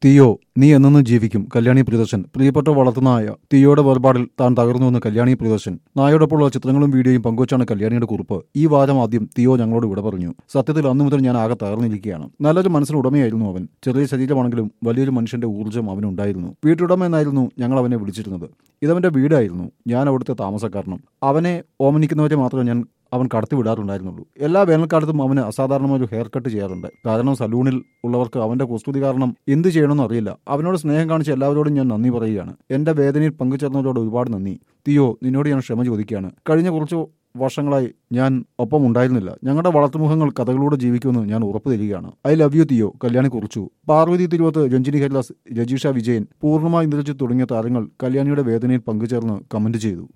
Theo നീ എന്നെന്നും ജീവിക്കും കല്യാണി പ്രിയദർശൻ പ്രിയപ്പെട്ട വളർത്തുനായ തിയോയുടെ വേർപാടിൽ താൻ തകർന്നുവെന്ന് കല്യാണി പ്രിയദർശൻ നായോടൊപ്പമുള്ള ചിത്രങ്ങളും വീഡിയോയും പങ്കുവച്ചാണ് കല്യാണിയുടെ കുറിപ്പ് ഈ വാരം ആദ്യം തിയോ ഞങ്ങളോട് വിട പറഞ്ഞു സത്യത്തിൽ അന്നു മുതൽ ഞാൻ ആകെ തകർന്നിരിക്കുകയാണ് നല്ലൊരു മനസ്സിന് ഉടമയായിരുന്നു അവൻ ചെറിയ ശരീരമാണെങ്കിലും വലിയൊരു മനുഷ്യന്റെ ഊർജ്ജം അവനുണ്ടായിരുന്നു വീട്ടുടമ എന്നായിരുന്നു ഞങ്ങൾ അവനെ വിളിച്ചിരുന്നത് ഇതവന്റെ വീടായിരുന്നു ഞാൻ അവിടുത്തെ താമസക്കാരനും അവനെ ഓമനിക്കുന്നവരെ മാത്രമേ ഞാൻ അവൻ കടത്തി വിടാറുണ്ടായിരുന്നുള്ളൂ എല്ലാ വേനൽക്കാലത്തും അവന് അസാധാരണമായ ഒരു ഹെയർ കട്ട് ചെയ്യാറുണ്ട് കാരണം സലൂണിൽ ഉള്ളവർക്ക് അവന്റെ കുസ്തുതി കാരണം എന്ത് ചെയ്യണമെന്ന് അറിയില്ല അവനോട് സ്നേഹം കാണിച്ച എല്ലാവരോടും ഞാൻ നന്ദി പറയുകയാണ് എന്റെ വേദനയിൽ പങ്കുചേർന്നവരോട് ഒരുപാട് നന്ദി തിയോ നിന്നോട് ഞാൻ ക്ഷമ ചോദിക്കുകയാണ് കഴിഞ്ഞ കുറച്ച് വർഷങ്ങളായി ഞാൻ ഒപ്പം ഉണ്ടായിരുന്നില്ല ഞങ്ങളുടെ വളർത്തുമുഖങ്ങൾ കഥകളിലൂടെ ജീവിക്കുമെന്ന് ഞാൻ ഉറപ്പു തരികയാണ് I love you Theo Kalyani കുറിച്ചു പാർവതി തിരുവത്ത് രഞ്ജിനി ഹരിദാസ് രജീഷ വിജയൻ പൂർണ്ണമായി ഇന്ദ്രജിത്ത് തുടങ്ങിയ താരങ്ങൾ കല്യാണിയുടെ വേദനയിൽ പങ്കുചേർന്ന് കമന്റ് ചെയ്തു